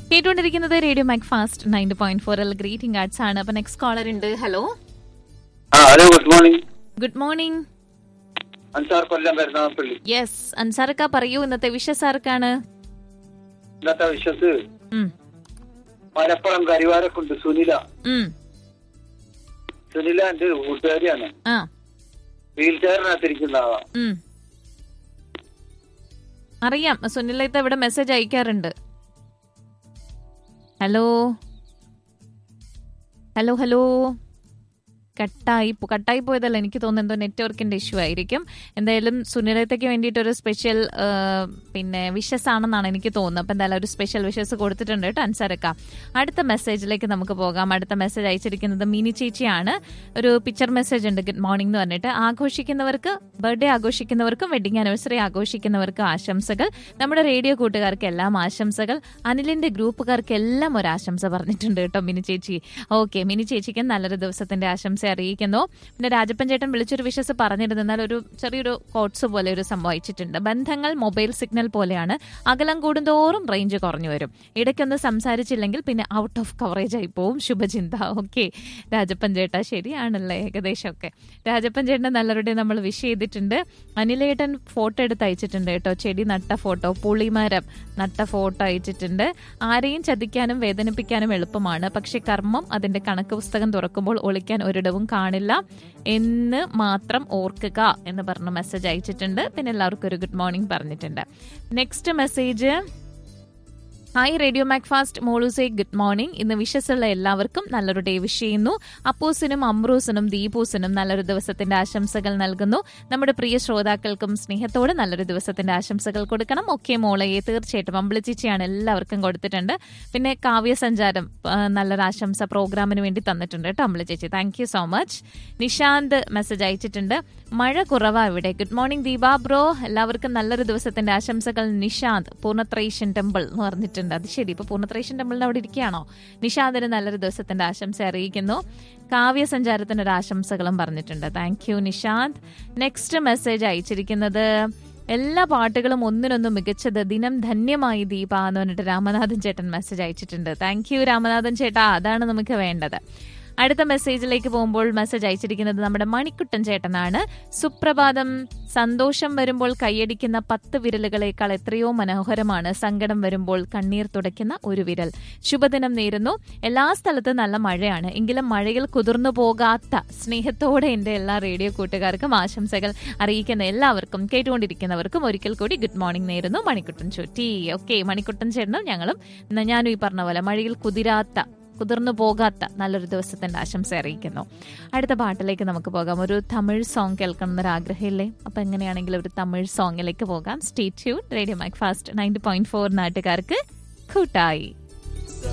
കേട്ടുകൊണ്ടിരിക്കുന്നത് radio Mac Fast ninety point four L greeting arts ആണ് അപ്പൊ നെക്സ്റ്റ് കോളർ ഉണ്ട് ഹലോ ആ hello good morning good morning Ansar Kollam Karunagappally yes അൻസാർക്ക പറയൂ ഇന്നത്തെ വിഷസ് ആർക്കാണ് ഇന്നത്തെ വിശ്വസ് ഉം, മലപ്പുറം കരിവാരക്കുണ്ട് സുനില ഉം, സുനില എന്റെ ഒരു കൂട്ടുകാരിയാണ് ആ വീൽ ചെയറിനകത്തിരിക്കുന്ന ആളാ ഉം. അറിയാം സുനിലത്ത് ഇവിടെ മെസ്സേജ് അയക്കാറുണ്ട് ഹലോ ഹലോ ഹലോ കട്ടായി പോ- കട്ടായി പോയതല്ല എനിക്ക് തോന്നുന്നു എന്തോ നെറ്റ്വർക്കിന്റെ ഇഷ്യൂ ആയിരിക്കും എന്തായാലും സുനിലത്തേക്ക് വേണ്ടിയിട്ട് ഒരു സ്പെഷ്യൽ പിന്നെ വിഷസ് ആണെന്നാണ് എനിക്ക് തോന്നുന്നത് അപ്പൊ എന്തായാലും ഒരു സ്പെഷ്യൽ വിഷസ് കൊടുത്തിട്ടുണ്ട് കേട്ടോ അൻസാരക്ക അടുത്ത മെസ്സേജിലേക്ക് നമുക്ക് പോകാം അടുത്ത മെസ്സേജ് അയച്ചിരിക്കുന്നത് മിനി ചേച്ചിയാണ് ഒരു പിക്ചർ മെസ്സേജ് ഉണ്ട് ഗുഡ് മോർണിംഗ് എന്ന് പറഞ്ഞിട്ട് ആഘോഷിക്കുന്നവർക്ക് ബർത്ത്ഡേ ആഘോഷിക്കുന്നവർക്കും വെഡിങ് ആനിവേഴ്സറി ആഘോഷിക്കുന്നവർക്കും ആശംസകൾ നമ്മുടെ റേഡിയോ കൂട്ടുകാർക്ക് എല്ലാം ആശംസകൾ അനിലിന്റെ ഗ്രൂപ്പുകാർക്ക് എല്ലാം ഒരു ആശംസ പറഞ്ഞിട്ടുണ്ട് കേട്ടോ മിനി ചേച്ചി ഓക്കെ മിനി ചേച്ചിക്ക് നല്ലൊരു ദിവസത്തിന്റെ ആശംസ അറിയിക്കുന്നു പിന്നെ രാജപ്പൻ ചേട്ടൻ വിളിച്ചൊരു വിശ്വസ് പറഞ്ഞിരുന്നു എന്നാൽ ഒരു ചെറിയൊരു കോട്സ് പോലെ ഒരു സംഭവം അയച്ചിട്ടുണ്ട് ബന്ധങ്ങൾ മൊബൈൽ സിഗ്നൽ പോലെയാണ് അകലം കൂടുന്തോറും റേഞ്ച് കുറഞ്ഞു വരും ഇടയ്ക്കൊന്ന് സംസാരിച്ചില്ലെങ്കിൽ പിന്നെ ഔട്ട് ഓഫ് കവറേജ് ആയി പോവും ശുഭചിന്ത ഓക്കെ രാജപ്പൻ ചേട്ടാ ശരിയാണല്ലേ ഏകദേശം ഒക്കെ രാജപ്പൻ ചേട്ടനെ നല്ലവരുടെ നമ്മൾ വിഷ് ചെയ്തിട്ടുണ്ട് അനിലേട്ടൻ ഫോട്ടോ എടുത്ത് അയച്ചിട്ടുണ്ട് കേട്ടോ ചെടി നട്ട ഫോട്ടോ പുളിമരം നട്ട ഫോട്ടോ അയച്ചിട്ടുണ്ട് ആരെയും ചതിക്കാനും വേദനിപ്പിക്കാനും എളുപ്പമാണ് പക്ഷെ കർമ്മം അതിന്റെ കണക്ക് പുസ്തകം തുറക്കുമ്പോൾ ഒളിക്കാൻ ഒരിടവും കാണില്ല എന്ന് മാത്രം ഓർക്കുക എന്ന് പറഞ്ഞ മെസ്സേജ് അയച്ചിട്ടുണ്ട് പിന്നെ എല്ലാവർക്കും ഒരു ഗുഡ് മോർണിംഗ് പറഞ്ഞിട്ടുണ്ട് next message hi radio Macfast മോളൂസേ ഗുഡ് മോർണിംഗ് ഇന്ന് വിഷസുള്ള എല്ലാവർക്കും നല്ലൊരു ഡേ വിഷ് ചെയ്യുന്നു അപ്പൂസിനും അമ്രൂസിനും ദീപൂസിനും നല്ലൊരു ദിവസത്തിന്റെ ആശംസകൾ നൽകുന്നു നമ്മുടെ പ്രിയ ശ്രോതാക്കൾക്കും സ്നേഹത്തോടെ നല്ലൊരു ദിവസത്തിന്റെ ആശംസകൾ കൊടുക്കണം ഒക്കെ മോളയെ തീർച്ചയായിട്ടും അമ്പിളിച്ചിച്ചിയാണ് എല്ലാവർക്കും കൊടുത്തിട്ടുണ്ട് പിന്നെ കാവ്യസഞ്ചാരം ആ, നല്ലൊരു ആശംസ പ്രോഗ്രാമിന് വേണ്ടി തന്നിട്ടുണ്ട് കേട്ടോ അമ്പിളി ചേച്ചി thank you so much Nishanth message അയച്ചിട്ടുണ്ട് മഴ കുറവാ ഇവിടെ ഗുഡ് മോർണിംഗ് ദീപ ബ്രോ എല്ലാവർക്കും നല്ലൊരു ദിവസത്തിന്റെ ആശംസകൾ നിഷാന്ത് പൂർണ്ണത്രേഷ്യൻ ടെമ്പിൾ എന്ന് പറഞ്ഞിട്ടുണ്ട് അത് ശരി ഇപ്പൊ പൂർണ്ണത്രേഷ്യൻ ടെമ്പിളിന് അവിടെ ഇരിക്കുകയാണോ നിഷാന്തിന് നല്ലൊരു ദിവസത്തിന്റെ ആശംസ അറിയിക്കുന്നു കാവ്യ സഞ്ചാരത്തിന് ഒരു ആശംസകളും പറഞ്ഞിട്ടുണ്ട് thank you Nishanth next message അയച്ചിരിക്കുന്നത് എല്ലാ പാട്ടുകളും ഒന്നിനൊന്നും മികച്ചത് ദിനം ധന്യമായി ദീപ എന്ന് പറഞ്ഞിട്ട് രാമനാഥൻ ചേട്ടൻ മെസ്സേജ് അയച്ചിട്ടുണ്ട് താങ്ക് യു രാമനാഥൻ ചേട്ടാ അതാണ് നമുക്ക് വേണ്ടത് അടുത്ത മെസ്സേജിലേക്ക് പോകുമ്പോൾ മെസ്സേജ് അയച്ചിരിക്കുന്നത് നമ്മുടെ മണിക്കുട്ടൻ ചേട്ടനാണ് സുപ്രഭാതം സന്തോഷം വരുമ്പോൾ കൈയടിക്കുന്ന പത്ത് വിരലുകളേക്കാൾ എത്രയോ മനോഹരമാണ് സങ്കടം വരുമ്പോൾ കണ്ണീർ തുടയ്ക്കുന്ന ഒരു വിരൽ ശുഭദിനം നേരുന്നു എല്ലാ സ്ഥലത്തും നല്ല മഴയാണ് എങ്കിലും മഴയിൽ കുതിർന്നു പോകാത്ത സ്നേഹത്തോടെ എൻ്റെ എല്ലാ റേഡിയോ കൂട്ടുകാർക്കും ആശംസകൾ അറിയിക്കുന്ന എല്ലാവർക്കും കേട്ടുകൊണ്ടിരിക്കുന്നവർക്കും ഒരിക്കൽ കൂടി ഗുഡ് മോർണിംഗ് നേരുന്നു മണിക്കുട്ടൻ ചുറ്റി ഓക്കെ മണിക്കുട്ടൻ ചേട്ടനും ഞങ്ങളും എന്നാ ഞാനും ഈ പറഞ്ഞ പോലെ മഴയിൽ കുതിരാത്ത കുതിർന്നു പോകാത്ത നല്ലൊരു ദിവസത്തിന്റെ ആശംസ അറിയിക്കുന്നു അടുത്ത പാട്ടിലേക്ക് നമുക്ക് പോകാം ഒരു തമിഴ് സോങ് കേൾക്കണം എന്നൊരു ആഗ്രഹമില്ലേ അപ്പൊ എങ്ങനെയാണെങ്കിലും ഒരു തമിഴ് സോങ്ങിലേക്ക് പോകാം stay tune radio Mac Fast ninety point four നാട്ടുകാർക്ക് കൂട്ടായി